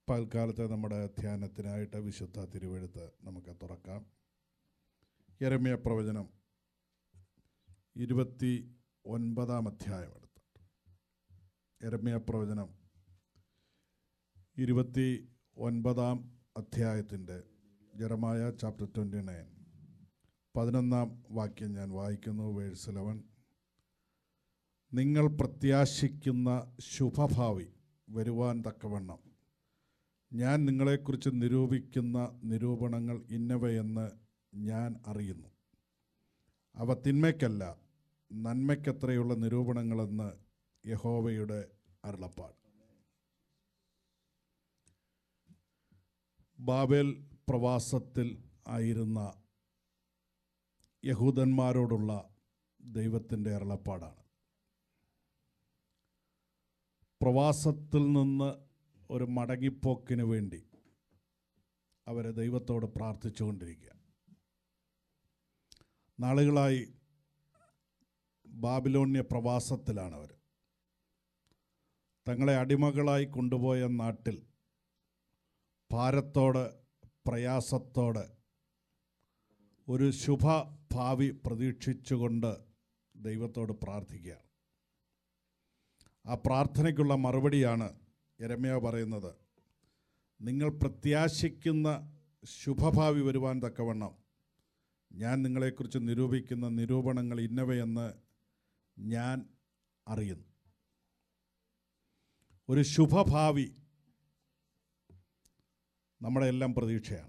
പൽക്കാലത്തെ നമ്മുടെ ധ്യാനത്തിനായിട്ട് വിശുദ്ധ തിരുവെഴുത്ത് നമുക്ക് തുറക്കാം യരമ്യ പ്രവചനം ഇരുപത്തി ഒൻപതാം അധ്യായം എടുത്ത് യരമ്യ പ്രവചനം ഇരുപത്തി ഒൻപതാം അധ്യായത്തിൻ്റെ ജറമായ ചാപ്റ്റർ ട്വൻറ്റി നയൻ പതിനൊന്നാം വാക്യം ഞാൻ വായിക്കുന്നു വേഴ്സ് ഇലവൻ നിങ്ങൾ പ്രത്യാശിക്കുന്ന ശുഭഭാവി വരുവാൻ തക്കവണ്ണം ഞാൻ നിങ്ങളെക്കുറിച്ച് നിരൂപിക്കുന്ന നിരൂപണങ്ങൾ ഇന്നവയെന്ന് ഞാൻ അറിയുന്നു അവ തിന്മയ്ക്കല്ല നന്മയ്ക്കത്രയുള്ള നിരൂപണങ്ങളെന്ന് യഹോവയുടെ അരുളപ്പാട് ബാബേൽ പ്രവാസത്തിൽ ആയിരുന്ന യഹൂദന്മാരോടുള്ള ദൈവത്തിൻ്റെ അരുളപ്പാടാണ് പ്രവാസത്തിൽ നിന്ന് ഒരു മടങ്ങിപ്പോക്കിന് വേണ്ടി അവരെ ദൈവത്തോട് പ്രാർത്ഥിച്ചുകൊണ്ടിരിക്കുക നാളുകളായി ബാബിലോണ്യ പ്രവാസത്തിലാണ് അവർ തങ്ങളെ അടിമകളായി കൊണ്ടുപോയ നാട്ടിൽ ഭാരത്തോട് പ്രയാസത്തോടെ ഒരു ശുഭ ഭാവി പ്രതീക്ഷിച്ചുകൊണ്ട് ദൈവത്തോട് പ്രാർത്ഥിക്കുകയാണ് ആ പ്രാർത്ഥനയ്ക്കുള്ള മറുപടിയാണ് യരമ്യ പറയുന്നത് നിങ്ങൾ പ്രത്യാശിക്കുന്ന ശുഭഭാവി വരുവാൻ തക്കവണ്ണം ഞാൻ നിങ്ങളെക്കുറിച്ച് നിരൂപിക്കുന്ന നിരൂപണങ്ങൾ ഇന്നവയെന്ന് ഞാൻ അറിയുന്നു ഒരു ശുഭഭാവി നമ്മുടെ എല്ലാം പ്രതീക്ഷയാണ്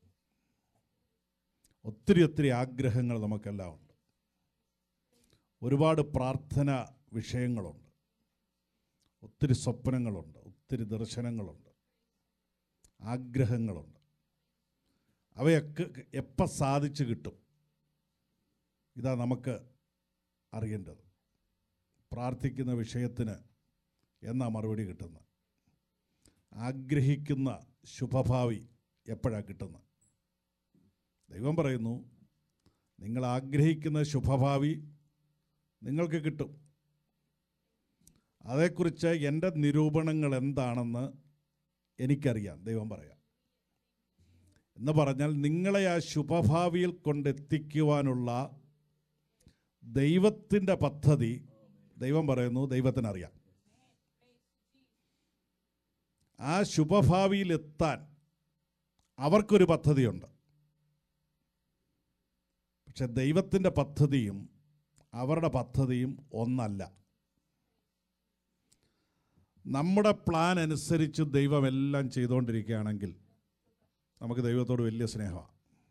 ഒത്തിരി ഒത്തിരി ആഗ്രഹങ്ങൾ നമുക്കെല്ലാം ഉണ്ട് ഒരുപാട് പ്രാർത്ഥന വിഷയങ്ങളുണ്ട് ഒത്തിരി സ്വപ്നങ്ങളുണ്ട് ഒത്തിരി ദർശനങ്ങളുണ്ട് ആഗ്രഹങ്ങളുണ്ട് അവയൊക്കെ എപ്പോൾ സാധിച്ചു കിട്ടും ഇതാ നമുക്ക് അറിയേണ്ടത് പ്രാർത്ഥിക്കുന്ന വിഷയത്തിന് എന്നാ മറുപടി കിട്ടുന്നത് ആഗ്രഹിക്കുന്ന ശുഭഭാവി എപ്പോഴാണ് കിട്ടുന്നത് ദൈവം പറയുന്നു നിങ്ങൾ ആഗ്രഹിക്കുന്ന ശുഭഭാവി നിങ്ങൾക്ക് കിട്ടും അതേക്കുറിച്ച് എൻ്റെ നിരൂപണങ്ങൾ എന്താണെന്ന് എനിക്കറിയാം ദൈവം പറയാം എന്ന് പറഞ്ഞാൽ നിങ്ങളെ ആ ശുഭഭാവിയിൽ കൊണ്ടെത്തിക്കുവാനുള്ള ദൈവത്തിൻ്റെ പദ്ധതി ദൈവം പറയുന്നു ദൈവത്തിനറിയാം ആ ശുഭഭാവിയിലെത്താൻ അവർക്കൊരു പദ്ധതിയുണ്ട് പക്ഷെ ദൈവത്തിൻ്റെ പദ്ധതിയും അവരുടെ പദ്ധതിയും ഒന്നല്ല നമ്മുടെ പ്ലാൻ അനുസരിച്ച് ദൈവം എല്ലാം ചെയ്തുകൊണ്ടിരിക്കുകയാണെങ്കിൽ നമുക്ക് ദൈവത്തോട് വലിയ സ്നേഹമാണ്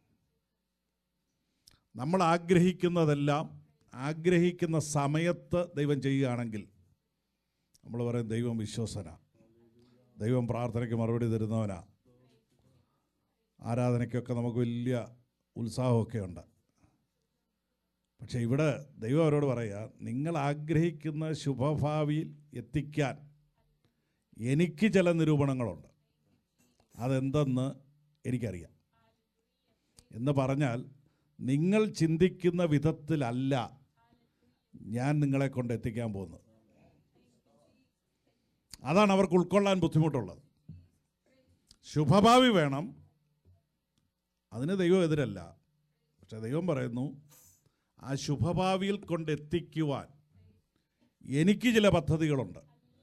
നമ്മൾ ആഗ്രഹിക്കുന്നതെല്ലാം ആഗ്രഹിക്കുന്ന സമയത്ത് ദൈവം ചെയ്യുകയാണെങ്കിൽ നമ്മൾ പറയും ദൈവം വിശ്വസനാ ദൈവം പ്രാർത്ഥനയ്ക്ക് മറുപടി തരുന്നവനാ ആരാധനയ്ക്കൊക്കെ നമുക്ക് വലിയ ഉത്സാഹമൊക്കെ ഉണ്ട് പക്ഷേ ഇവിടെ ദൈവം അവരോട് പറയുക നിങ്ങൾ ആഗ്രഹിക്കുന്ന ശുഭഭാവിയിൽ എത്തിക്കാൻ എനിക്ക് ചില നിരൂപണങ്ങളുണ്ട് അതെന്തെന്ന് എനിക്കറിയാം എന്ന് പറഞ്ഞാൽ നിങ്ങൾ ചിന്തിക്കുന്ന വിധത്തിലല്ല ഞാൻ നിങ്ങളെ കൊണ്ട് എത്തിക്കാൻ പോകുന്നത് അതാണ് അവർക്ക് ഉൾക്കൊള്ളാൻ ബുദ്ധിമുട്ടുള്ളത് ശുഭഭാവി വേണം അതിന് ദൈവം എതിരല്ല പക്ഷെ ദൈവം പറയുന്നു ആ ശുഭഭാവിയിൽ കൊണ്ടെത്തിക്കുവാൻ എനിക്ക് ചില പദ്ധതികളുണ്ട്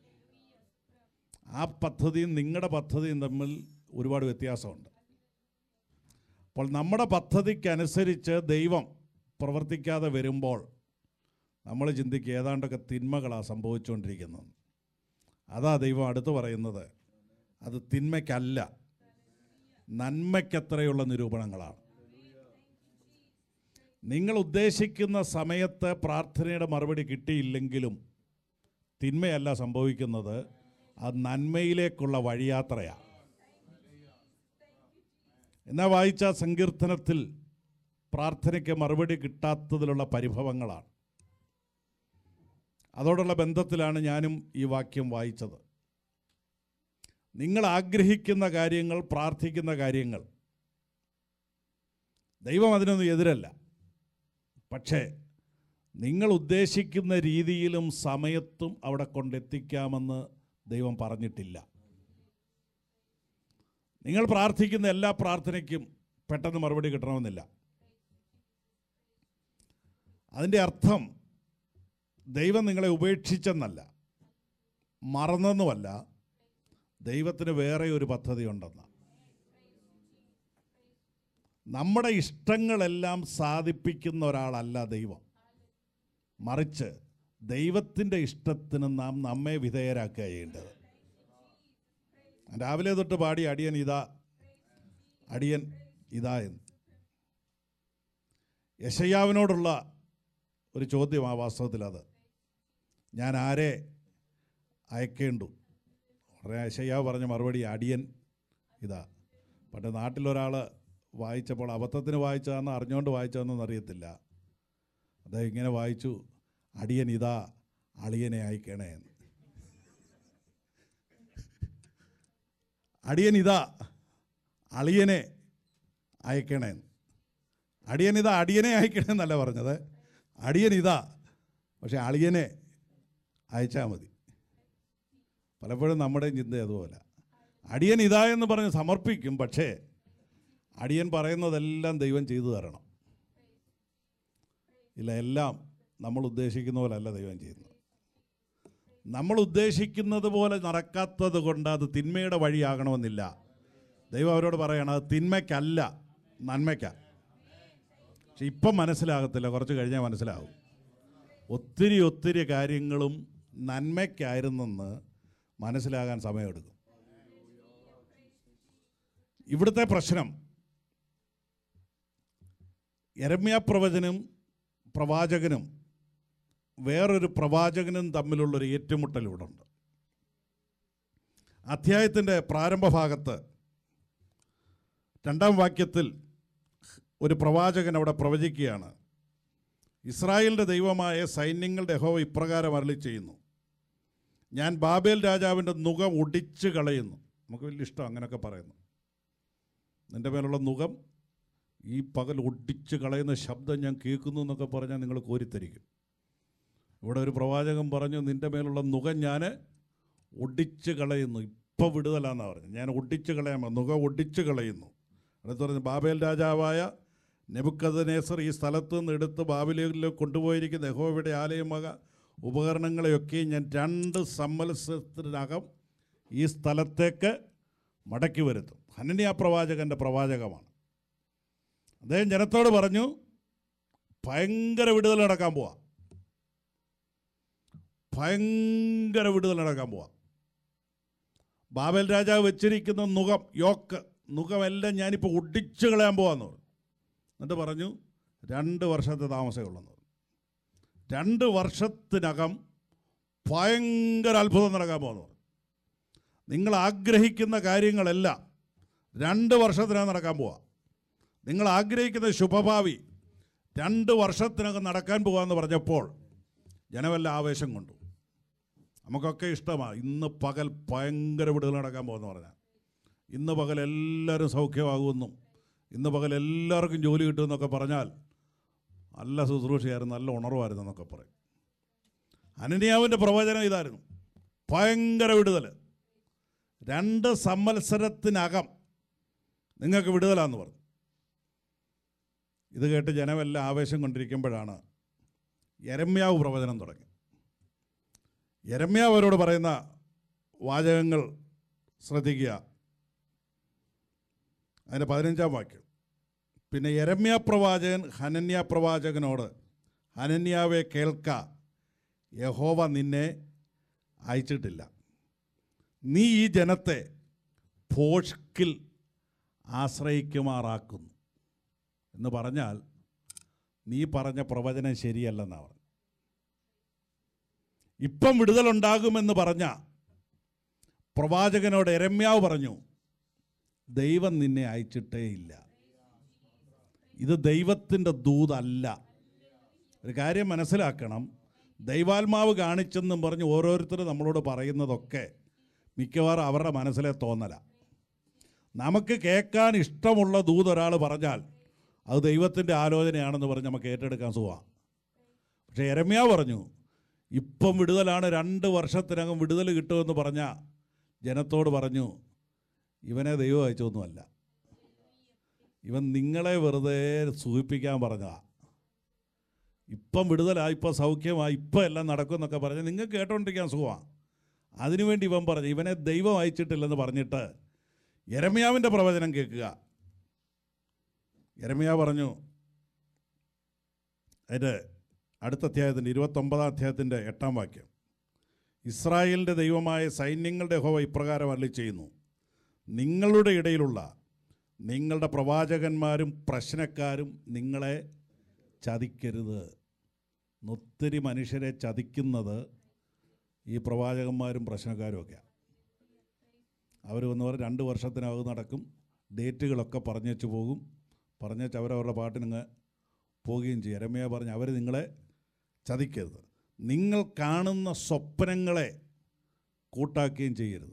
ആ പദ്ധതിയും നിങ്ങളുടെ പദ്ധതിയും തമ്മിൽ ഒരുപാട് വ്യത്യാസമുണ്ട് അപ്പോൾ നമ്മുടെ പദ്ധതിക്കനുസരിച്ച് ദൈവം പ്രവർത്തിക്കാതെ വരുമ്പോൾ നമ്മൾ ചിന്തിക്കുക ഏതാണ്ടൊക്കെ തിന്മകളാണ് സംഭവിച്ചുകൊണ്ടിരിക്കുന്നത് അതാ ദൈവം അടുത്ത് പറയുന്നത് അത് തിന്മയ്ക്കല്ല നന്മയ്ക്കത്രയുള്ള നിരൂപണങ്ങളാണ് നിങ്ങൾ ഉദ്ദേശിക്കുന്ന സമയത്ത് പ്രാർത്ഥനയുടെ മറുപടി കിട്ടിയില്ലെങ്കിലും തിന്മയല്ല സംഭവിക്കുന്നത് അത് നന്മയിലേക്കുള്ള വഴിയാത്രയാണ് എന്നാ വായിച്ച സങ്കീർത്തനത്തിൽ പ്രാർത്ഥനയ്ക്ക് മറുപടി കിട്ടാത്തതിലുള്ള പരിഭവങ്ങളാണ് അതോടുള്ള ബന്ധത്തിലാണ് ഞാനും ഈ വാക്യം വായിച്ചത് നിങ്ങൾ ആഗ്രഹിക്കുന്ന കാര്യങ്ങൾ പ്രാർത്ഥിക്കുന്ന കാര്യങ്ങൾ ദൈവം അതിനൊന്നും എതിരല്ല പക്ഷേ നിങ്ങൾ ഉദ്ദേശിക്കുന്ന രീതിയിലും സമയത്തും അവിടെ കൊണ്ടെത്തിക്കാമെന്ന് ദൈവം പറഞ്ഞിട്ടില്ല നിങ്ങൾ പ്രാർത്ഥിക്കുന്ന എല്ലാ പ്രാർത്ഥനയ്ക്കും പെട്ടെന്ന് മറുപടി കിട്ടണമെന്നില്ല അതിൻ്റെ അർത്ഥം ദൈവം നിങ്ങളെ ഉപേക്ഷിച്ചെന്നല്ല മറന്നെന്നുമല്ല ദൈവത്തിന് വേറെ ഒരു പദ്ധതി ഉണ്ടെന്ന് നമ്മുടെ ഇഷ്ടങ്ങളെല്ലാം സാധിപ്പിക്കുന്ന ഒരാളല്ല ദൈവം മറിച്ച് ദൈവത്തിൻ്റെ ഇഷ്ടത്തിന് നാം നമ്മെ വിധേയരാക്കുക ചെയ്യേണ്ടത് രാവിലെ തൊട്ട് പാടി അടിയൻ ഇതാ അടിയൻ ഇതാ എന്ന് യശയ്യാവിനോടുള്ള ഒരു ചോദ്യമാണ് വാസ്തവത്തിൽ അത് ഞാൻ ആരെ അയക്കേണ്ടു ഉടനെ യശയ്യാവ് പറഞ്ഞ മറുപടി അടിയൻ ഇതാ പണ്ട് നാട്ടിലൊരാൾ വായിച്ചപ്പോൾ അബദ്ധത്തിന് വായിച്ചതാണെന്ന് അറിഞ്ഞുകൊണ്ട് വായിച്ചതെന്നൊന്നും അറിയത്തില്ല അദ്ദേഹം ഇങ്ങനെ വായിച്ചു അടിയൻ ഇതാ അളിയനെ അയക്കണേ എന്ന് അടിയൻ ഇതാ അളിയനെ അയക്കണേ എന്ന്. അടിയൻ ഇതാ അടിയനെ അയക്കണേ എന്നല്ല പറഞ്ഞത് അടിയൻ ഇതാ പക്ഷെ അളിയനെ അയച്ചാൽ മതി പലപ്പോഴും നമ്മുടെ ചിന്ത അതുപോലെ അടിയൻ ഇതാ എന്ന് പറഞ്ഞ് സമർപ്പിക്കും പക്ഷേ അടിയൻ പറയുന്നതെല്ലാം ദൈവം ചെയ്തു തരണം ഇല്ല എല്ലാം നമ്മൾ ഉദ്ദേശിക്കുന്ന പോലെ അല്ല ദൈവം ചെയ്യുന്നത് നമ്മൾ ഉദ്ദേശിക്കുന്നത് പോലെ നടക്കാത്തത് കൊണ്ട് അത് തിന്മയുടെ വഴിയാകണമെന്നില്ല ദൈവം അവരോട് പറയണം അത് തിന്മയ്ക്കല്ല നന്മയ്ക്കാ പക്ഷെ ഇപ്പം മനസ്സിലാകത്തില്ല കുറച്ച് കഴിഞ്ഞാൽ മനസ്സിലാവും ഒത്തിരി ഒത്തിരി കാര്യങ്ങളും നന്മയ്ക്കായിരുന്നെന്ന് മനസ്സിലാകാൻ സമയമെടുക്കും ഇവിടുത്തെ പ്രശ്നം യരമ്യ പ്രവചനും പ്രവാചകനും വേറൊരു പ്രവാചകനും തമ്മിലുള്ളൊരു ഏറ്റുമുട്ടൽ ഇവിടെ ഉണ്ട് അധ്യായത്തിൻ്റെ പ്രാരംഭ ഭാഗത്ത് രണ്ടാം വാക്യത്തിൽ ഒരു പ്രവാചകൻ അവിടെ പ്രവചിക്കുകയാണ് ഇസ്രായേലിൻ്റെ ദൈവമായ സൈന്യങ്ങളുടെ യഹോവ ഇപ്രകാരം അരളി ചെയ്യുന്നു ഞാൻ ബാബേൽ രാജാവിൻ്റെ നുകം ഒടിച്ച് കളയുന്നു നമുക്ക് വലിയ ഇഷ്ടം അങ്ങനെയൊക്കെ പറയുന്നു നിൻ്റെ മേലുള്ള നുകം ഈ പകൽ ഒടിച്ച് കളയുന്ന ശബ്ദം ഞാൻ കേൾക്കുന്നു എന്നൊക്കെ പറഞ്ഞാൽ നിങ്ങൾ കോരിത്തരിക്കും ഇവിടെ ഒരു പ്രവാചകൻ പറഞ്ഞു നിൻ്റെ മേലുള്ള നുകം ഞാൻ ഒടിച്ച് കളയുന്നു ഇപ്പം വിടുതലാന്നാണ് പറഞ്ഞു ഞാൻ ഒടിച്ച് കളയാൻ നുകം ഒടിച്ച് കളയുന്നു അടുത്ത് പറഞ്ഞു ബാബേൽ രാജാവായ നെബുക്കദനേസർ ഈ സ്ഥലത്ത് നിന്ന് എടുത്ത് ബാബിലേക്ക് കൊണ്ടുപോയിരിക്കുന്ന യഹോവയുടെ ആലയമക ഉപകരണങ്ങളെയൊക്കെ ഞാൻ രണ്ട് സമ്മത്സരത്തിനകം ഈ സ്ഥലത്തേക്ക് മടക്കി വരുത്തും ഹനനിയ പ്രവാചകൻ്റെ പ്രവാചകമാണ് അദ്ദേഹം ജനത്തോട് പറഞ്ഞു ഭയങ്കര വിടുതൽ നടക്കാൻ പോവാ ഭയങ്കര വിടുതൽ നടക്കാൻ പോവാ ബാബൽ രാജാവ് വെച്ചിരിക്കുന്ന നുകം യോക്ക് നുകമെല്ലാം ഞാനിപ്പോൾ ഒടിച്ചു കളയാൻ പോവാന്ന് പറഞ്ഞു എന്നിട്ട് പറഞ്ഞു രണ്ട് വർഷത്തെ താമസമേ ഉള്ളെന്ന് പറഞ്ഞു രണ്ട് വർഷത്തിനകം ഭയങ്കര അത്ഭുതം നടക്കാൻ പോകുന്നു പറഞ്ഞു നിങ്ങൾ ആഗ്രഹിക്കുന്ന കാര്യങ്ങളെല്ലാം രണ്ട് വർഷത്തിനകം നടക്കാൻ പോവാ നിങ്ങൾ ആഗ്രഹിക്കുന്ന ശുഭഭാവി രണ്ട് വർഷത്തിനകം നടക്കാൻ പോകാമെന്ന് പറഞ്ഞപ്പോൾ ജനമെല്ലാം ആവേശം കൊണ്ടു നമുക്കൊക്കെ ഇഷ്ടമാണ് ഇന്ന് പകൽ ഭയങ്കര വിടുതൽ നടക്കാൻ പോകുന്നു പറഞ്ഞാൽ ഇന്ന് പകൽ എല്ലാവരും സൗഖ്യമാകുമെന്നും ഇന്ന് പകൽ എല്ലാവർക്കും ജോലി കിട്ടുമെന്നൊക്കെ പറഞ്ഞാൽ നല്ല ശുശ്രൂഷയായിരുന്നു നല്ല ഉണർവായിരുന്നു എന്നൊക്കെ പറയും അനന്യാവിൻ്റെ പ്രവചനം ഇതായിരുന്നു ഭയങ്കര വിടുതൽ രണ്ട് സംവത്സരത്തിനകം നിങ്ങൾക്ക് വിടുതലാന്ന് പറഞ്ഞു ഇത് കേട്ട് ജനമെല്ലാം ആവേശം കൊണ്ടിരിക്കുമ്പോഴാണ് യരമ്യാവ് പ്രവചനം തുടങ്ങി യരമ്യാവ് അവരോട് പറയുന്ന വാചകങ്ങൾ ശ്രദ്ധിക്കുക അതിൻ്റെ പതിനഞ്ചാം വാക്യം പിന്നെ യരമ്യ പ്രവാചകൻ ഹനന്യ പ്രവാചകനോട് ഹനന്യാവെ കേൾക്ക യഹോവ നിന്നെ അയച്ചിട്ടില്ല നീ ഈ ജനത്തെ ഭോഷ്കിൽ ആശ്രയിക്കുമാറാക്കുന്നു എന്ന് പറഞ്ഞാൽ നീ പറഞ്ഞ പ്രവചനം ശരിയല്ലെന്നാണ് പറഞ്ഞു ഇപ്പം വിടുതലുണ്ടാകുമെന്ന് പറഞ്ഞ പ്രവാചകനോട് എരമ്യാവ് പറഞ്ഞു ദൈവം നിന്നെ അയച്ചിട്ടേ ഇല്ല ഇത് ദൈവത്തിൻ്റെ ദൂതല്ല ഒരു കാര്യം മനസ്സിലാക്കണം ദൈവാത്മാവ് കാണിച്ചെന്നും പറഞ്ഞ് ഓരോരുത്തർ നമ്മളോട് പറയുന്നതൊക്കെ മിക്കവാറും അവരുടെ മനസ്സിലെ തോന്നല നമുക്ക് കേൾക്കാൻ ഇഷ്ടമുള്ള ദൂത് ഒരാൾ പറഞ്ഞാൽ അത് ദൈവത്തിൻ്റെ ആലോചനയാണെന്ന് പറഞ്ഞ് നമുക്ക് ഏറ്റെടുക്കാൻ സുഖമാണ് പക്ഷേ എരമ്യ പറഞ്ഞു ഇപ്പം വിടുതലാണ് രണ്ട് വർഷത്തിനകം വിടുതൽ കിട്ടുമെന്ന് പറഞ്ഞ ജനത്തോട് പറഞ്ഞു ഇവനെ ദൈവം അയച്ചൊന്നുമല്ല ഇവൻ നിങ്ങളെ വെറുതെ സൂചിപ്പിക്കാൻ പറഞ്ഞതാ ഇപ്പം വിടുതലായി ഇപ്പം സൗഖ്യമായി ഇപ്പം എല്ലാം നടക്കും എന്നൊക്കെ പറഞ്ഞ് നിങ്ങൾക്ക് കേട്ടോണ്ടിരിക്കാൻ സുഖമാണ് അതിനുവേണ്ടി ഇവൻ പറഞ്ഞു ഇവനെ ദൈവം അയച്ചിട്ടില്ലെന്ന് പറഞ്ഞിട്ട് യരമ്യാവിൻ്റെ പ്രവചനം കേൾക്കുക യരമ്യ പറഞ്ഞു അതിൻ്റെ അടുത്ത അധ്യായത്തിൻ്റെ ഇരുപത്തൊമ്പതാം അധ്യായത്തിൻ്റെ എട്ടാം വാക്യം ഇസ്രായേലിൻ്റെ ദൈവമായ സൈന്യങ്ങളുടെ ഹോവ ഇപ്രകാരം അല്ലി ചെയ്യുന്നു നിങ്ങളുടെ ഇടയിലുള്ള നിങ്ങളുടെ പ്രവാചകന്മാരും പ്രശ്നക്കാരും നിങ്ങളെ ചതിക്കരുത് ഒത്തിരി മനുഷ്യരെ ചതിക്കുന്നത് ഈ പ്രവാചകന്മാരും പ്രശ്നക്കാരും ഒക്കെയാണ് അവർ വന്ന് പറഞ്ഞ് രണ്ട് വർഷത്തിനകം നടക്കും ഡേറ്റുകളൊക്കെ പറഞ്ഞു വെച്ച് പോകും പറഞ്ഞു വെച്ച് അവരവരുടെ പാട്ടിനങ്ങ് പോവുകയും ചെയ്യും രമ്യ പറഞ്ഞ് അവർ നിങ്ങളെ ചതിക്കരുത് നിങ്ങൾ കാണുന്ന സ്വപ്നങ്ങളെ കൂട്ടാക്കുകയും ചെയ്യരുത്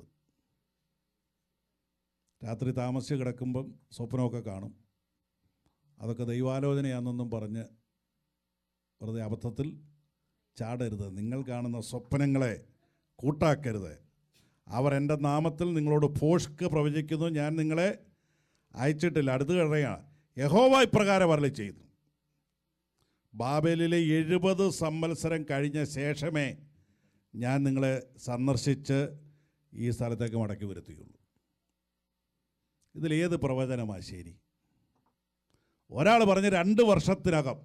രാത്രി താമസിച്ച് കിടക്കുമ്പം സ്വപ്നമൊക്കെ കാണും അതൊക്കെ ദൈവാലോചനയാണെന്നൊന്നും പറഞ്ഞ് വെറുതെ അബദ്ധത്തിൽ ചാടരുത് നിങ്ങൾ കാണുന്ന സ്വപ്നങ്ങളെ കൂട്ടാക്കരുത് അവർ എൻ്റെ നാമത്തിൽ നിങ്ങളോട് പോഷ്ക്ക് പ്രവചിക്കുന്നു ഞാൻ നിങ്ങളെ അയച്ചിട്ടില്ല അടുത്ത് കഴിയാണ് യഹോവ ഇപ്രകാരം വരളി ചെയ്തു ബാബേലിലെ എഴുപത് സംവത്സരം കഴിഞ്ഞ ശേഷമേ ഞാൻ നിങ്ങളെ സന്ദർശിച്ച് ഈ സ്ഥലത്തേക്ക് മടക്കി വരുത്തുകയുള്ളൂ ഇതിലേത് പ്രവചനമാണ് ശരി ഒരാൾ പറഞ്ഞ് രണ്ട് വർഷത്തിനകം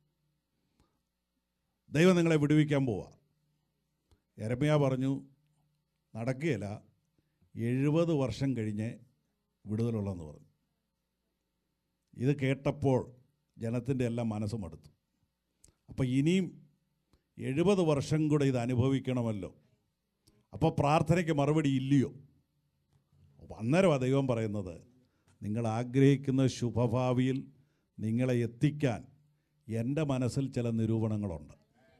ദൈവം നിങ്ങളെ വിടുവിക്കാൻ പോവാ എരമ്യ പറഞ്ഞു നടക്കുകയില്ല എഴുപത് വർഷം കഴിഞ്ഞ് വിടുതലുള്ളതെന്ന് പറഞ്ഞു ഇത് കേട്ടപ്പോൾ ജനത്തിൻ്റെ എല്ലാം മനസ്സും അടുത്തു അപ്പോൾ ഇനിയും എഴുപത് വർഷം കൂടെ ഇത് അനുഭവിക്കണമല്ലോ അപ്പോൾ പ്രാർത്ഥനയ്ക്ക് മറുപടി ഇല്ലയോ അപ്പോൾ അന്നേരമാണ് ദൈവം പറയുന്നത് നിങ്ങൾ ആഗ്രഹിക്കുന്ന ശുഭഭാവിയിൽ നിങ്ങളെ എത്തിക്കാൻ എൻ്റെ മനസ്സിൽ ചില നിരൂപണങ്ങളുണ്ട്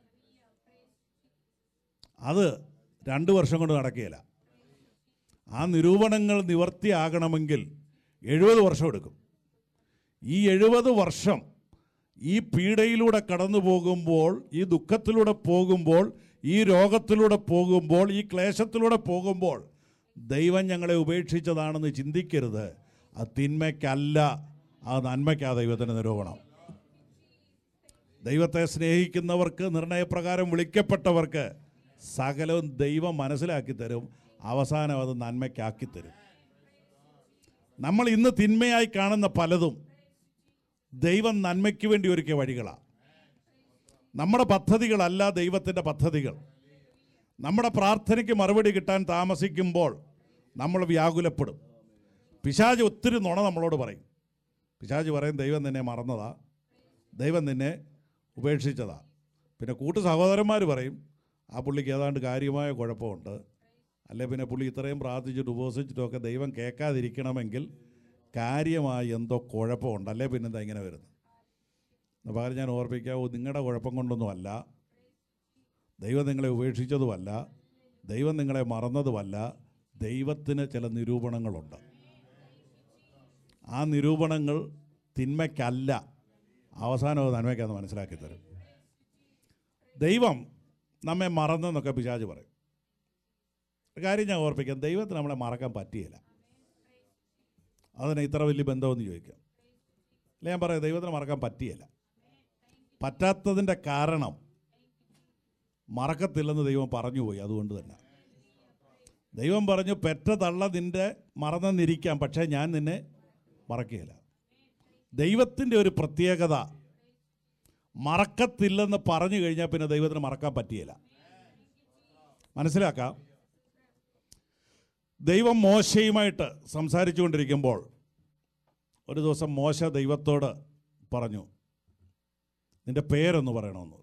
അത് രണ്ട് വർഷം കൊണ്ട് നടക്കുകയില്ല ആ നിരൂപണങ്ങൾ നിവർത്തിയാകണമെങ്കിൽ എഴുപത് വർഷം എടുക്കും ഈ എഴുപത് വർഷം ഈ പീഡയിലൂടെ കടന്നു പോകുമ്പോൾ ഈ ദുഃഖത്തിലൂടെ പോകുമ്പോൾ ഈ രോഗത്തിലൂടെ പോകുമ്പോൾ ഈ ക്ലേശത്തിലൂടെ പോകുമ്പോൾ ദൈവം ഞങ്ങളെ ഉപേക്ഷിച്ചതാണെന്ന് ചിന്തിക്കരുത് അത് തിന്മയ്ക്കല്ല ആ നന്മയ്ക്കാ ദൈവത്തിൻ്റെ നിരൂപണം ദൈവത്തെ സ്നേഹിക്കുന്നവർക്ക് നിർണയപ്രകാരം വിളിക്കപ്പെട്ടവർക്ക് സകലവും ദൈവം മനസ്സിലാക്കി തരും അവസാനം അത് നന്മയ്ക്കാക്കി തരും നമ്മൾ ഇന്ന് തിന്മയായി കാണുന്ന പലതും ദൈവം നന്മയ്ക്ക് വേണ്ടി ഒരുക്കിയ വഴികളാണ് നമ്മുടെ പദ്ധതികളല്ല ദൈവത്തിൻ്റെ പദ്ധതികൾ നമ്മുടെ പ്രാർത്ഥനയ്ക്ക് മറുപടി കിട്ടാൻ താമസിക്കുമ്പോൾ നമ്മൾ വ്യാകുലപ്പെടും പിശാജ് ഒത്തിരി നുണ നമ്മളോട് പറയും പിശാജ് പറയും ദൈവം നിന്നെ മറന്നതാ ദൈവം നിന്നെ ഉപേക്ഷിച്ചതാ പിന്നെ കൂട്ടു സഹോദരന്മാർ പറയും ആ പുള്ളിക്ക് ഏതാണ്ട് കാര്യമായ കുഴപ്പമുണ്ട് അല്ലെ പിന്നെ പുള്ളി ഇത്രയും പ്രാർത്ഥിച്ചിട്ട് ഉപവസിച്ചിട്ടൊക്കെ ദൈവം കേൾക്കാതിരിക്കണമെങ്കിൽ കാര്യമായി എന്തോ കുഴപ്പമുണ്ട് അല്ലേ പിന്നെന്താ ഇങ്ങനെ വരുന്നത് എന്ന് പകരം ഞാൻ ഓർപ്പിക്കാവൂ നിങ്ങളുടെ കുഴപ്പം കൊണ്ടൊന്നുമല്ല ദൈവം നിങ്ങളെ ഉപേക്ഷിച്ചതുമല്ല ദൈവം നിങ്ങളെ മറന്നതുമല്ല ദൈവത്തിന് ചില നിരൂപണങ്ങളുണ്ട് ആ നിരൂപണങ്ങൾ തിന്മയ്ക്കല്ല അവസാനം അത് നന്മയ്ക്കാന്ന് മനസ്സിലാക്കി തരും ദൈവം നമ്മെ മറന്നെന്നൊക്കെ പിശാജ് പറയും ഒരു കാര്യം ഞാൻ ഓർപ്പിക്കാം ദൈവത്തിന് നമ്മളെ മറക്കാൻ പറ്റിയില്ല അതിന് ഇത്ര വലിയ ബന്ധമെന്ന് ചോദിക്കാം അല്ല ഞാൻ പറയാം ദൈവത്തിന് മറക്കാൻ പറ്റിയില്ല പറ്റാത്തതിൻ്റെ കാരണം മറക്കത്തില്ലെന്ന് ദൈവം പറഞ്ഞു പോയി അതുകൊണ്ട് തന്നെ ദൈവം പറഞ്ഞു പെറ്റ തള്ള നിൻ്റെ മറന്നെന്നിരിക്കാം പക്ഷേ ഞാൻ നിന്നെ മറക്കുകയില്ല ദൈവത്തിൻ്റെ ഒരു പ്രത്യേകത മറക്കത്തില്ലെന്ന് പറഞ്ഞു കഴിഞ്ഞാൽ പിന്നെ ദൈവത്തിന് മറക്കാൻ പറ്റിയില്ല മനസ്സിലാക്കാം ദൈവം മോശയുമായിട്ട് സംസാരിച്ചുകൊണ്ടിരിക്കുമ്പോൾ ഒരു ദിവസം മോശ ദൈവത്തോട് പറഞ്ഞു നിന്റെ പേരൊന്ന് പറയണമെന്ന്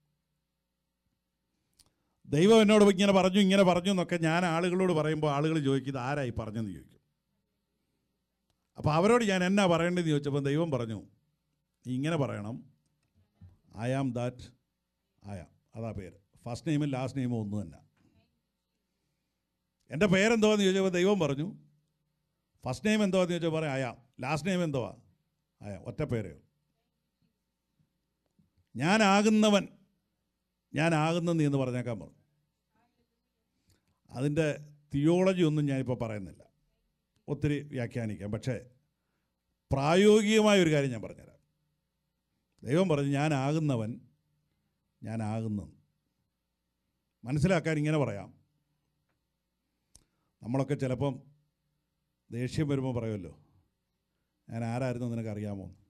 ദൈവം എന്നോട് ഇങ്ങനെ പറഞ്ഞു ഇങ്ങനെ പറഞ്ഞു എന്നൊക്കെ ഞാൻ ആളുകളോട് പറയുമ്പോൾ ആളുകൾ ചോദിക്കും ഇത് ആരായി പറഞ്ഞെന്ന് ചോദിക്കും അപ്പോൾ അവരോട് ഞാൻ എന്നാ പറയേണ്ടതെന്ന് ചോദിച്ചപ്പോൾ ദൈവം പറഞ്ഞു "നീ ഇങ്ങനെ പറയണം I am that I am അതാ പേര് ഫസ്റ്റ് നെയിമും ലാസ്റ്റ് നെയിമും ഒന്ന് തന്നെ എൻ്റെ പേരെന്തുവാന്ന് ചോദിച്ചപ്പോൾ ദൈവം പറഞ്ഞു ഫസ്റ്റ് നെയിം എന്തുവാന്ന് ചോദിച്ചാൽ പറയാം അയാം ലാസ്റ്റ് നെയിം എന്തുവാ അയാം ഒറ്റ പേരേ ഞാനാകുന്നവൻ ഞാനാകുന്ന നീ എന്ന് പറഞ്ഞേക്കാൻ പറഞ്ഞു അതിൻ്റെ തിയോളജി ഒന്നും ഞാനിപ്പോൾ പറയുന്നില്ല ഒത്തിരി വ്യാഖ്യാനിക്കാം പക്ഷേ പ്രായോഗികമായ ഒരു കാര്യം ഞാൻ പറഞ്ഞുതരാം ദൈവം പറഞ്ഞു ഞാനാകുന്നവൻ ഞാനാകുന്നു മനസ്സിലാക്കാൻ ഇങ്ങനെ പറയാം നമ്മളൊക്കെ ചിലപ്പം ദേഷ്യം വരുമ്പോൾ പറയുമല്ലോ ഞാൻ ആരായിരുന്നു നിനക്ക് അറിയാമോ എന്ന്.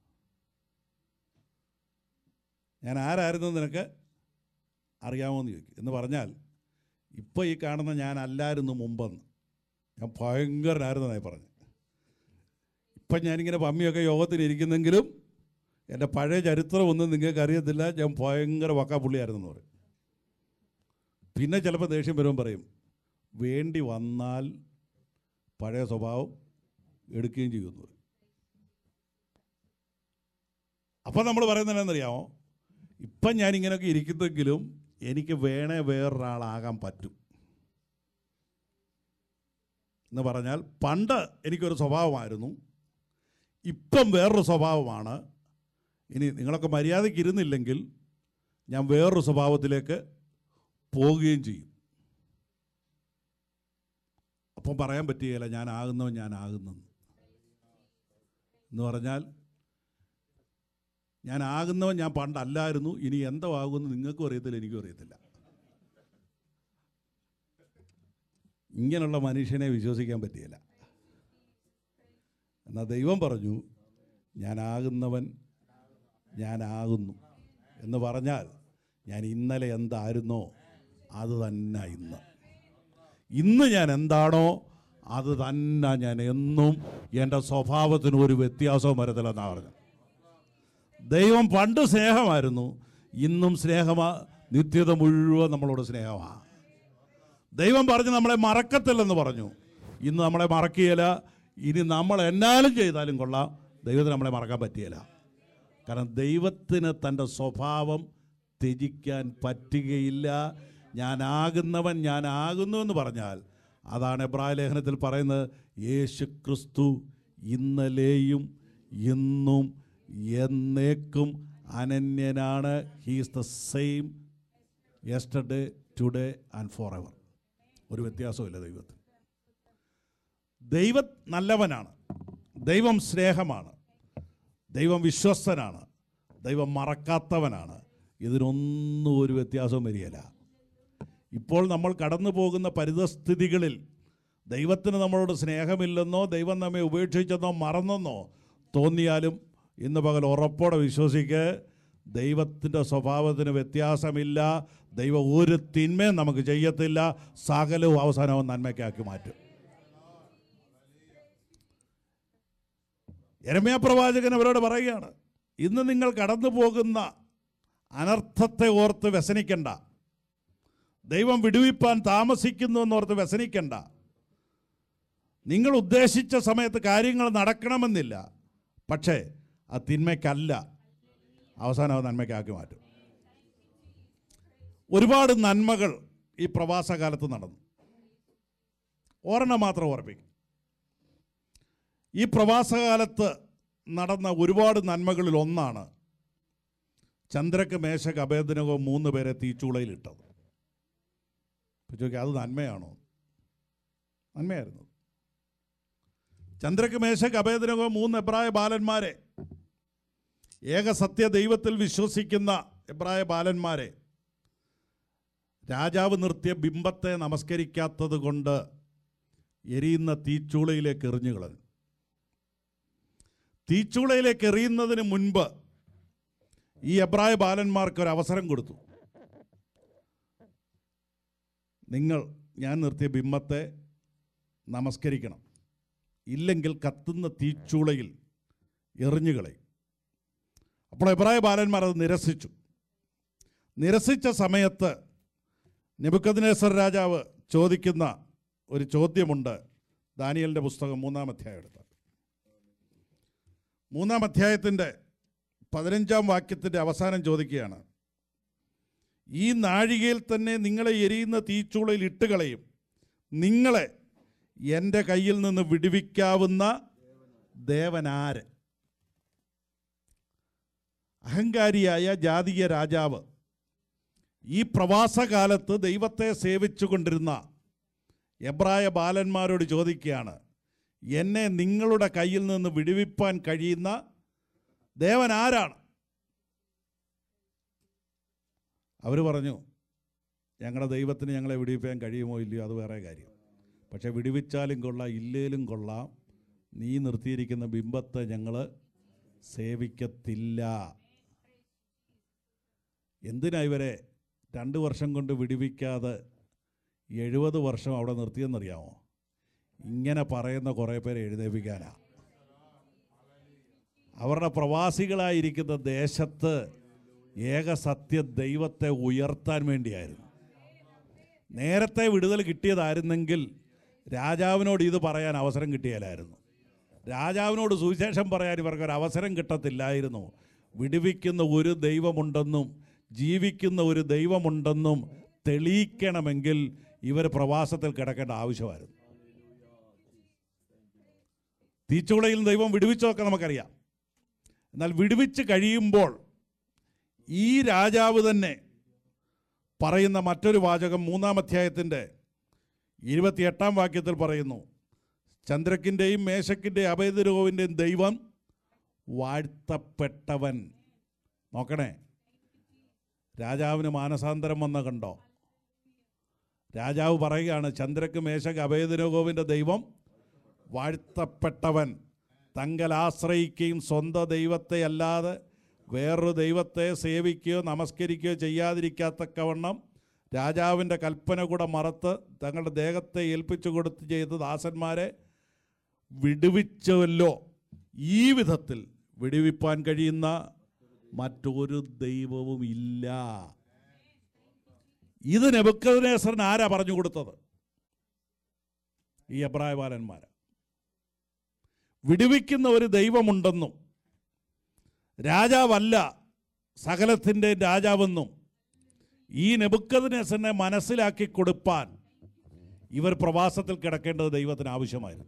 ഞാൻ ആരായിരുന്നു നിനക്ക് അറിയാമോ എന്ന് ചോദിക്കും എന്ന് പറഞ്ഞാൽ ഇപ്പോൾ ഈ കാണുന്ന ഞാൻ അല്ലായിരുന്നു മുമ്പെന്ന് ഞാൻ ഭയങ്കരനായിരുന്നതായി പറഞ്ഞു ഇപ്പം ഞാനിങ്ങനെ പമ്മിയൊക്കെ യോഗത്തിന് ഇരിക്കുന്നെങ്കിലും എൻ്റെ പഴയ ചരിത്രമൊന്നും നിങ്ങൾക്ക് അറിയത്തില്ല ഞാൻ ഭയങ്കര വക്കാപ്പുള്ളിയായിരുന്നെന്ന് പറയും പിന്നെ ചിലപ്പോൾ ദേഷ്യം വരുമ്പോൾ പറയും വേണ്ടി വന്നാൽ പഴയ സ്വഭാവം എടുക്കുകയും ചെയ്യുമെന്ന് പറയും അപ്പം നമ്മൾ പറയുന്നത് എന്താണെന്നറിയാമോ ഇപ്പം ഞാനിങ്ങനെയൊക്കെ ഇരിക്കുന്നെങ്കിലും എനിക്ക് വേണേ വേറൊരാളാകാൻ പറ്റും എന്ന് പറഞ്ഞാൽ പണ്ട് എനിക്കൊരു സ്വഭാവമായിരുന്നു ഇപ്പം വേറൊരു സ്വഭാവമാണ് ഇനി നിങ്ങളൊക്കെ മര്യാദയ്ക്ക് ഇരുന്നില്ലെങ്കിൽ ഞാൻ വേറൊരു സ്വഭാവത്തിലേക്ക് പോവുകയും ചെയ്യും അപ്പം പറയാൻ പറ്റുകയില്ല ഞാൻ ആകുന്നവൻ ഞാൻ ആകുന്നെന്ന് എന്ന് പറഞ്ഞാൽ ഞാൻ ആകുന്നവൻ ഞാൻ പണ്ടല്ലായിരുന്നു ഇനി എന്തോ ആകുമെന്ന് നിങ്ങൾക്കും അറിയത്തില്ല എനിക്കും അറിയത്തില്ല ഇങ്ങനെയുള്ള മനുഷ്യനെ വിശ്വസിക്കാൻ പറ്റിയില്ല എന്നാൽ ദൈവം പറഞ്ഞു ഞാനാകുന്നവൻ ഞാനാകുന്നു എന്ന് പറഞ്ഞാൽ ഞാൻ ഇന്നലെ എന്തായിരുന്നോ അത് തന്നെ ഇന്ന് ഇന്ന് ഞാൻ എന്താണോ അത് തന്നെ ഞാൻ എന്നും എൻ്റെ സ്വഭാവത്തിന് ഒരു വ്യത്യാസവും വരത്തില്ലെന്നാണ് പറഞ്ഞത് ദൈവം പണ്ട് സ്നേഹമായിരുന്നു ഇന്നും സ്നേഹമാ നിത്യത മുഴുവൻ നമ്മളോട് സ്നേഹമാണ് ദൈവം പറഞ്ഞ് നമ്മളെ മറക്കത്തില്ലെന്ന് പറഞ്ഞു ഇന്ന് നമ്മളെ മറക്കുകയില്ല ഇനി നമ്മൾ എന്നാലും ചെയ്താലും കൊള്ളാം ദൈവത്തിന് നമ്മളെ മറക്കാൻ പറ്റിയില്ല കാരണം ദൈവത്തിന് തൻ്റെ സ്വഭാവം ത്യജിക്കാൻ പറ്റുകയില്ല ഞാനാകുന്നവൻ ഞാനാകുന്നു എന്ന് പറഞ്ഞാൽ അതാണ് എബ്രായ ലേഖനത്തിൽ പറയുന്നത് യേശു ക്രിസ്തു ഇന്നലെയും ഇന്നും എന്നേക്കും അനന്യനാണ് he's the same yesterday today and forever ഒരു വ്യത്യാസമില്ല ദൈവത്തിന് ദൈവം നല്ലവനാണ് ദൈവം സ്നേഹമാണ് ദൈവം വിശ്വസ്തനാണ് ദൈവം മറക്കാത്തവനാണ് ഇതിനൊന്നും ഒരു വ്യത്യാസവും വരികയില്ല ഇപ്പോൾ നമ്മൾ കടന്നു പോകുന്ന പരിതസ്ഥിതികളിൽ ദൈവത്തിന് നമ്മളോട് സ്നേഹമില്ലെന്നോ ദൈവം നമ്മെ ഉപേക്ഷിച്ചെന്നോ മറന്നെന്നോ തോന്നിയാലും ഇന്ന് പകൽ ഉറപ്പോടെ വിശ്വസിക്ക് ദൈവത്തിൻ്റെ സ്വഭാവത്തിന് വ്യത്യാസമില്ല ദൈവം ഒരു തിന്മയും നമുക്ക് ചെയ്യത്തില്ല സകലവും അവസാനവും നന്മയ്ക്കാക്കി മാറ്റും എരമ്യ പ്രവാചകൻ അവരോട് പറയുകയാണ് ഇന്ന് നിങ്ങൾ കടന്നു പോകുന്ന അനർത്ഥത്തെ ഓർത്ത് വ്യസനിക്കണ്ട ദൈവം വിടുവിപ്പാൻ താമസിക്കുന്നു എന്നോർത്ത് വ്യസനിക്കണ്ട നിങ്ങൾ ഉദ്ദേശിച്ച സമയത്ത് കാര്യങ്ങൾ നടക്കണമെന്നില്ല പക്ഷേ ആ തിന്മയ്ക്കല്ല അവസാനം അത് നന്മയ്ക്കാക്കി മാറ്റും ഒരുപാട് നന്മകൾ ഈ പ്രവാസകാലത്ത് നടന്നു ഒരെണ്ണം മാത്രം ഓർപ്പിക്കും ഈ പ്രവാസകാലത്ത് നടന്ന ഒരുപാട് നന്മകളിൽ ഒന്നാണ് ചന്ദ്രക്ക് മേശക്ക് അഭേദനകോ മൂന്ന് പേരെ തീച്ചൂളയിലിട്ടത് അപ്പോൾ ചോദിക്കുക അത് നന്മയാണോ നന്മയായിരുന്നു ചന്ദ്രക്ക് മേശക്ക് അഭേദനകോ മൂന്ന് എബ്രായ ബാലന്മാരെ ഏക സത്യ ദൈവത്തിൽ വിശ്വസിക്കുന്ന എബ്രായ ബാലന്മാരെ രാജാവ് നിർത്തിയ ബിംബത്തെ നമസ്കരിക്കാത്തത് കൊണ്ട് എരിയുന്ന തീച്ചൂളയിലേക്ക് എറിഞ്ഞു കളഞ്ഞു തീച്ചൂളയിലേക്ക് എറിയുന്നതിന് മുൻപ് ഈ എബ്രായ ബാലന്മാർക്ക് ഒരു അവസരം കൊടുത്തു നിങ്ങൾ ഞാൻ നിർത്തിയ ബിംബത്തെ നമസ്കരിക്കണം ഇല്ലെങ്കിൽ കത്തുന്ന തീച്ചൂളയിൽ എറിഞ്ഞുകളയും അപ്പോൾ എബ്രായ ബാലന്മാർ അത് നിരസിച്ചു നിരസിച്ച സമയത്ത് നെബുക്കദ്നേസർ രാജാവ് ചോദിക്കുന്ന ഒരു ചോദ്യമുണ്ട് ദാനിയലിൻ്റെ പുസ്തകം മൂന്നാം അധ്യായം എടുത്താൽ മൂന്നാം അധ്യായത്തിൻ്റെ പതിനഞ്ചാം വാക്യത്തിൻ്റെ അവസാനം ചോദിക്കുകയാണ് ഈ നാഴികയിൽ തന്നെ നിങ്ങളെ എരിയുന്ന തീച്ചൂളയിൽ ഇട്ടുകളയും നിങ്ങളെ എൻ്റെ കയ്യിൽ നിന്ന് വിടുവിക്കാവുന്ന ദേവനാര് അഹങ്കാരിയായ ജാതീയ രാജാവ് ഈ പ്രവാസകാലത്ത് ദൈവത്തെ സേവിച്ചു കൊണ്ടിരുന്ന എബ്രായ ബാലന്മാരോട് ചോദിക്കുകയാണ് എന്നെ നിങ്ങളുടെ കയ്യിൽ നിന്ന് വിടുവിപ്പാൻ കഴിയുന്ന ദേവൻ ആരാണ് അവർ പറഞ്ഞു ഞങ്ങളുടെ ദൈവത്തിന് ഞങ്ങളെ വിടുവിപ്പാൻ കഴിയുമോ ഇല്ലയോ അത് വേറെ കാര്യം പക്ഷെ വിടുവിച്ചാലും കൊള്ളാം ഇല്ലേലും കൊള്ളാം നീ നിർത്തിയിരിക്കുന്ന ബിംബത്തെ ഞങ്ങൾ സേവിക്കത്തില്ല എന്തിനാ ഇവരെ രണ്ട് വർഷം കൊണ്ട് വിടുവിക്കാതെ എഴുപത് വർഷം അവിടെ നിർത്തിയെന്നറിയാമോ ഇങ്ങനെ പറയുന്ന കുറേ പേരെ എഴുന്നേൽപ്പിക്കാനാ അവരുടെ പ്രവാസികളായിരിക്കുന്ന ദേശത്ത് ഏകസത്യ ദൈവത്തെ ഉയർത്താൻ വേണ്ടിയായിരുന്നു നേരത്തെ വിടുതൽ കിട്ടിയതായിരുന്നെങ്കിൽ രാജാവിനോട് ഇത് പറയാൻ അവസരം കിട്ടിയാലായിരുന്നു രാജാവിനോട് സുവിശേഷം പറയാൻ ഇവർക്കൊരു അവസരം കിട്ടത്തില്ലായിരുന്നു വിടുവിക്കുന്ന ഒരു ദൈവമുണ്ടെന്നും ജീവിക്കുന്ന ഒരു ദൈവമുണ്ടെന്നും തെളിയിക്കണമെങ്കിൽ ഇവർ പ്രവാസത്തിൽ കിടക്കേണ്ട ആവശ്യമായിരുന്നു തീച്ചുളയിൽ ദൈവം വിടുവിച്ചതൊക്കെ നമുക്കറിയാം എന്നാൽ വിടുവിച്ച് കഴിയുമ്പോൾ ഈ രാജാവ് തന്നെ പറയുന്ന മറ്റൊരു വാചകം മൂന്നാം അധ്യായത്തിൻ്റെ ഇരുപത്തിയെട്ടാം വാക്യത്തിൽ പറയുന്നു ചന്ദ്രക്കിൻ്റെയും മേശക്കിൻ്റെയും അഭയദുരോവിൻ്റെയും ദൈവം വാഴ്ത്തപ്പെട്ടവൻ നോക്കണേ രാജാവിന് മാനസാന്തരം വന്ന കണ്ടോ രാജാവ് പറയുകയാണ് ചന്ദ്രക്ക് മേശക്ക് അഭയദിനോഗോവിൻ്റെ ദൈവം വാഴ്ത്തപ്പെട്ടവൻ തങ്കൽ ആശ്രയിക്കുകയും സ്വന്തം ദൈവത്തെ അല്ലാതെ വേറൊരു ദൈവത്തെ സേവിക്കുകയോ നമസ്കരിക്കുകയോ ചെയ്യാതിരിക്കാത്തക്കവണ്ണം രാജാവിൻ്റെ കൽപ്പന കൂടെ മറത്ത് തങ്ങളുടെ ദേഹത്തെ ഏൽപ്പിച്ചു കൊടുത്ത് ചെയ്ത ദാസന്മാരെ വിടുവിച്ചല്ലോ ഈ വിധത്തിൽ വിടുവിപ്പാൻ കഴിയുന്ന മറ്റൊരു ദൈവവും ഇല്ല ഇത് നെബുക്കദ്നേസറിന് ആരാ പറഞ്ഞു കൊടുത്തത് ഈ എബ്രായ ബാലന്മാർ വിടുവിക്കുന്ന ഒരു ദൈവമുണ്ടെന്നും രാജാവല്ല സകലത്തിൻ്റെ രാജാവെന്നും ഈ നെബുക്കദ്നേസറിനെ മനസ്സിലാക്കി കൊടുപ്പാൻ ഇവർ പ്രവാസത്തിൽ കിടക്കേണ്ടത് ദൈവത്തിന് ആവശ്യമായിരുന്നു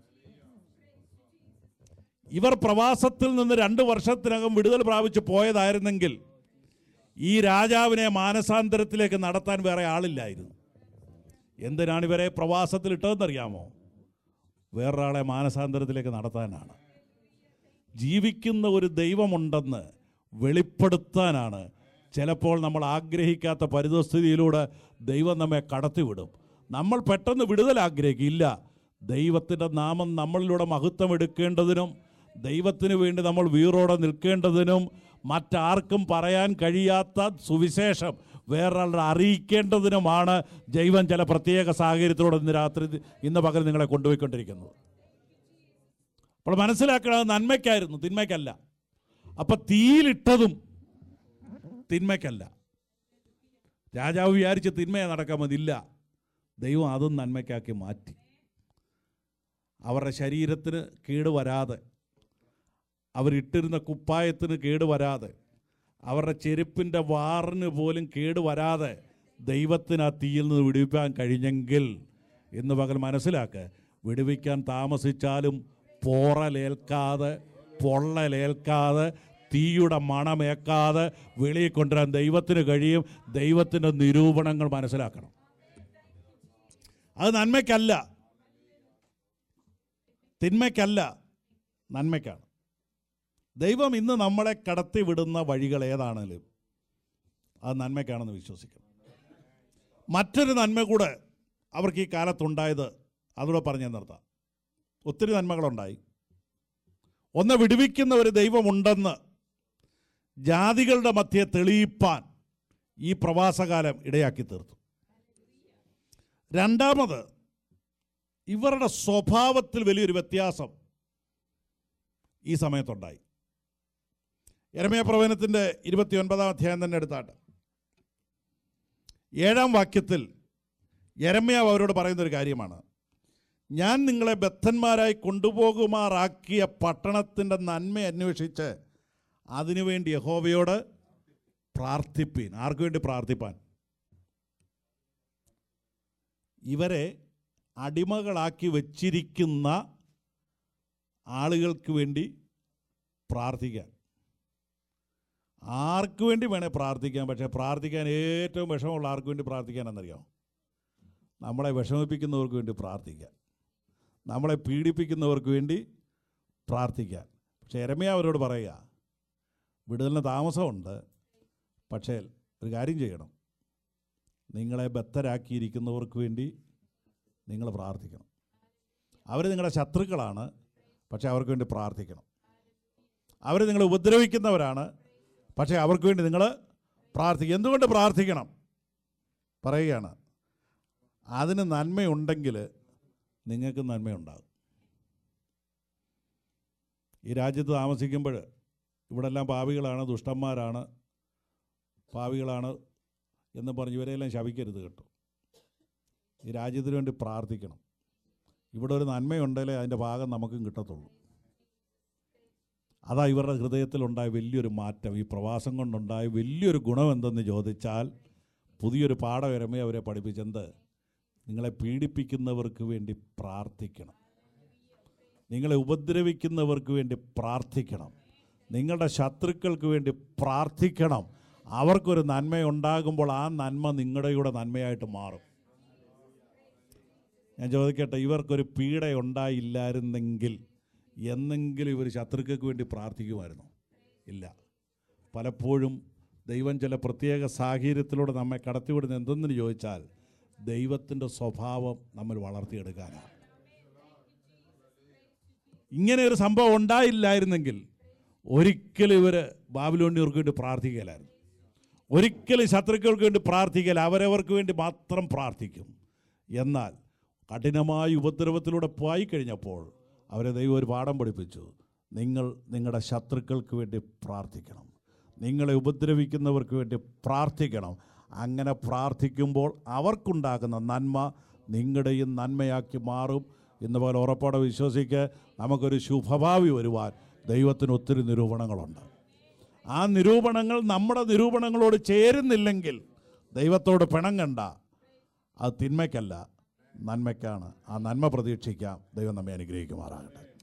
ഇവർ പ്രവാസത്തിൽ നിന്ന് രണ്ട് വർഷത്തിനകം വിടുതൽ പ്രാപിച്ച് പോയതായിരുന്നെങ്കിൽ ഈ രാജാവിനെ മാനസാന്തരത്തിലേക്ക് നടത്താൻ വേറെ ആളില്ലായിരുന്നു എന്തിനാണ് ഇവരെ പ്രവാസത്തിൽ ഇട്ടതെന്നറിയാമോ വേറൊരാളെ മാനസാന്തരത്തിലേക്ക് നടത്താനാണ് ജീവിക്കുന്ന ഒരു ദൈവമുണ്ടെന്ന് വെളിപ്പെടുത്താനാണ് ചിലപ്പോൾ നമ്മൾ ആഗ്രഹിക്കാത്ത പരിതസ്ഥിതിയിലൂടെ ദൈവം നമ്മെ കടത്തിവിടും നമ്മൾ പെട്ടെന്ന് വിടുതൽ ആഗ്രഹിക്കില്ല ദൈവത്തിൻ്റെ നാമം നമ്മളിലൂടെ മഹത്വം എടുക്കേണ്ടതിനും ദൈവത്തിന് വേണ്ടി നമ്മൾ വീറോടെ നിൽക്കേണ്ടതിനും മറ്റാർക്കും പറയാൻ കഴിയാത്ത സുവിശേഷം വേറൊരാളുടെ അറിയിക്കേണ്ടതിനുമാണ് ദൈവം ചില പ്രത്യേക സാഹചര്യത്തിലൂടെ ഇന്ന് രാത്രി ഇന്ന് പകൽ നിങ്ങളെ കൊണ്ടുപോയിക്കൊണ്ടിരിക്കുന്നത് അപ്പോൾ മനസ്സിലാക്കണത് നന്മയ്ക്കായിരുന്നു തിന്മയ്ക്കല്ല അപ്പം തീയിലിട്ടതും തിന്മയ്ക്കല്ല രാജാവ് വിചാരിച്ച് തിന്മയെ നടക്കാൻ മതിയില്ല ദൈവം അതും നന്മയ്ക്കാക്കി മാറ്റി അവരുടെ ശരീരത്തിന് കേടുവരാതെ അവരിട്ടിരുന്ന കുപ്പായത്തിന് കേടുവരാതെ അവരുടെ ചെരുപ്പിൻ്റെ വാറിന് പോലും കേടുവരാതെ ദൈവത്തിന് ആ തീയിൽ നിന്ന് വിടുവിക്കാൻ കഴിഞ്ഞെങ്കിൽ എന്ന് പകൽ മനസ്സിലാക്കുക വിടുവിക്കാൻ താമസിച്ചാലും പോറലേൽക്കാതെ പൊള്ളലേൽക്കാതെ തീയുടെ മണമേക്കാതെ വെളിയിൽ കൊണ്ടുവരാൻ ദൈവത്തിന് കഴിയും ദൈവത്തിൻ്റെ നിരൂപണങ്ങൾ മനസ്സിലാക്കണം അത് നന്മയ്ക്കല്ല തിന്മയ്ക്കല്ല നന്മയ്ക്കാണ് ദൈവം ഇന്ന് നമ്മളെ കടത്തി വിടുന്ന വഴികൾ ഏതാണെങ്കിലും അത് നന്മയ്ക്കാണെന്ന് വിശ്വസിക്കണം മറ്റൊരു നന്മ കൂടെ അവർക്ക് ഈ കാലത്തുണ്ടായത് അതുകൂടെ പറഞ്ഞു നിർത്താം ഒത്തിരി നന്മകളുണ്ടായി ഒന്ന് വിടുവിക്കുന്ന ഒരു ദൈവമുണ്ടെന്ന് ജാതികളുടെ മധ്യെ തെളിയിപ്പാൻ ഈ പ്രവാസകാലം ഇടയാക്കി തീർത്തു രണ്ടാമത് ഇവരുടെ സ്വഭാവത്തിൽ വലിയൊരു വ്യത്യാസം ഈ സമയത്തുണ്ടായി എരമയ പ്രവചനത്തിൻ്റെ ഇരുപത്തിയൊൻപതാം അധ്യായം തന്നെ എടുത്താട്ട് ഏഴാം വാക്യത്തിൽ യരമ്യാവ് അവരോട് പറയുന്നൊരു കാര്യമാണ് ഞാൻ നിങ്ങളെ ബദ്ധന്മാരായി കൊണ്ടുപോകുമാറാക്കിയ പട്ടണത്തിൻ്റെ നന്മ അന്വേഷിച്ച് അതിനുവേണ്ടി യഹോവയോട് പ്രാർത്ഥിപ്പീൻ ആർക്കു വേണ്ടി പ്രാർത്ഥിപ്പാൻ ഇവരെ അടിമകളാക്കി വച്ചിരിക്കുന്ന ആളുകൾക്ക് വേണ്ടി പ്രാർത്ഥിക്കാൻ ആർക്ക് വേണ്ടി വേണേൽ പ്രാർത്ഥിക്കാം പക്ഷേ പ്രാർത്ഥിക്കാൻ ഏറ്റവും വിഷമമുള്ള ആർക്ക് വേണ്ടി പ്രാർത്ഥിക്കാനെന്നറിയാമോ നമ്മളെ വിഷമിപ്പിക്കുന്നവർക്ക് വേണ്ടി പ്രാർത്ഥിക്കാം നമ്മളെ പീഡിപ്പിക്കുന്നവർക്ക് വേണ്ടി പ്രാർത്ഥിക്കാൻ പക്ഷേ എരമയ അവരോട് പറയുക വിടുതലിന് താമസമുണ്ട് പക്ഷേ ഒരു കാര്യം ചെയ്യണം നിങ്ങളെ ബദ്ധരാക്കിയിരിക്കുന്നവർക്ക് വേണ്ടി നിങ്ങൾ പ്രാർത്ഥിക്കണം അവർ നിങ്ങളുടെ ശത്രുക്കളാണ് പക്ഷേ അവർക്ക് വേണ്ടി പ്രാർത്ഥിക്കണം അവർ നിങ്ങളെ ഉപദ്രവിക്കുന്നവരാണ് പക്ഷേ അവർക്ക് വേണ്ടി നിങ്ങൾ പ്രാർത്ഥിക്കുക എന്തുകൊണ്ട് പ്രാർത്ഥിക്കണം പറയുകയാണ് അതിന് നന്മയുണ്ടെങ്കിൽ നിങ്ങൾക്ക് നന്മയുണ്ടാകും ഈ രാജ്യത്ത് താമസിക്കുമ്പോൾ ഇവിടെ എല്ലാം പാവികളാണ് ദുഷ്ടന്മാരാണ് പാവികളാണ് എന്ന് പറഞ്ഞ് ഇവരെല്ലാം ശപിക്കരുത് കേട്ടോ ഈ രാജ്യത്തിന് വേണ്ടി പ്രാർത്ഥിക്കണം ഇവിടെ ഒരു നന്മയുണ്ടെങ്കിലേ അതിൻ്റെ ഭാഗം നമുക്കും കിട്ടത്തുള്ളൂ അതാ ഇവരുടെ ഹൃദയത്തിലുണ്ടായ വലിയൊരു മാറ്റം ഈ പ്രവാസം കൊണ്ടുണ്ടായ വലിയൊരു ഗുണം എന്തെന്ന് ചോദിച്ചാൽ പുതിയൊരു പാഠകരമേ അവരെ പഠിപ്പിച്ചെന്ത് നിങ്ങളെ പീഡിപ്പിക്കുന്നവർക്ക് വേണ്ടി പ്രാർത്ഥിക്കണം നിങ്ങളെ ഉപദ്രവിക്കുന്നവർക്ക് വേണ്ടി പ്രാർത്ഥിക്കണം നിങ്ങളുടെ ശത്രുക്കൾക്ക് വേണ്ടി പ്രാർത്ഥിക്കണം അവർക്കൊരു നന്മയുണ്ടാകുമ്പോൾ ആ നന്മ നിങ്ങളുടെ കൂടെ നന്മയായിട്ട് മാറും ഞാൻ ചോദിക്കട്ടെ ഇവർക്കൊരു പീഡ ഉണ്ടായില്ലായിരുന്നെങ്കിൽ എന്നെങ്കിലും ഇവർ ശത്രുക്കൾക്ക് വേണ്ടി പ്രാർത്ഥിക്കുമായിരുന്നു ഇല്ല പലപ്പോഴും ദൈവം ചില പ്രത്യേക സാഹചര്യത്തിലൂടെ നമ്മെ കടത്തിവിടുന്ന എന്തെന്ന് ചോദിച്ചാൽ ദൈവത്തിൻ്റെ സ്വഭാവം നമ്മൾ വളർത്തിയെടുക്കാനാണ് ഇങ്ങനെ ഒരു സംഭവം ഉണ്ടായില്ലായിരുന്നെങ്കിൽ ഒരിക്കലും ഇവർ ബാബിലോണിയർക്ക് വേണ്ടി പ്രാർത്ഥിക്കലായിരുന്നു ഒരിക്കലും ശത്രുക്കൾക്ക് വേണ്ടി പ്രാർത്ഥിക്കല അവരവർക്ക് വേണ്ടി മാത്രം പ്രാർത്ഥിക്കും എന്നാൽ കഠിനമായ ഉപദ്രവത്തിലൂടെ പോയി കഴിഞ്ഞപ്പോൾ അവരെ ദൈവം ഒരു പാഠം പഠിപ്പിച്ചു നിങ്ങൾ നിങ്ങളുടെ ശത്രുക്കൾക്ക് വേണ്ടി പ്രാർത്ഥിക്കണം നിങ്ങളെ ഉപദ്രവിക്കുന്നവർക്ക് വേണ്ടി പ്രാർത്ഥിക്കണം അങ്ങനെ പ്രാർത്ഥിക്കുമ്പോൾ അവർക്കുണ്ടാകുന്ന നന്മ നിങ്ങളുടെയും നന്മയാക്കി മാറും എന്ന പോലെ ഉറപ്പോടെ വിശ്വസിക്ക് നമുക്കൊരു ശുഭഭാവി വരുവാൻ ദൈവത്തിന് ഒത്തിരി നിരൂപണങ്ങളുണ്ട് ആ നിരൂപണങ്ങൾ നമ്മുടെ നിരൂപണങ്ങളോട് ചേരുന്നില്ലെങ്കിൽ ദൈവത്തോട് പിണങ്ങണ്ട അത് തിന്മയ്ക്കല്ല നന്മയ്ക്കാണ് ആ നന്മ പ്രതീക്ഷിക്കാം ദൈവം നമ്മെ അനുഗ്രഹിക്കുമാറാകട്ടെ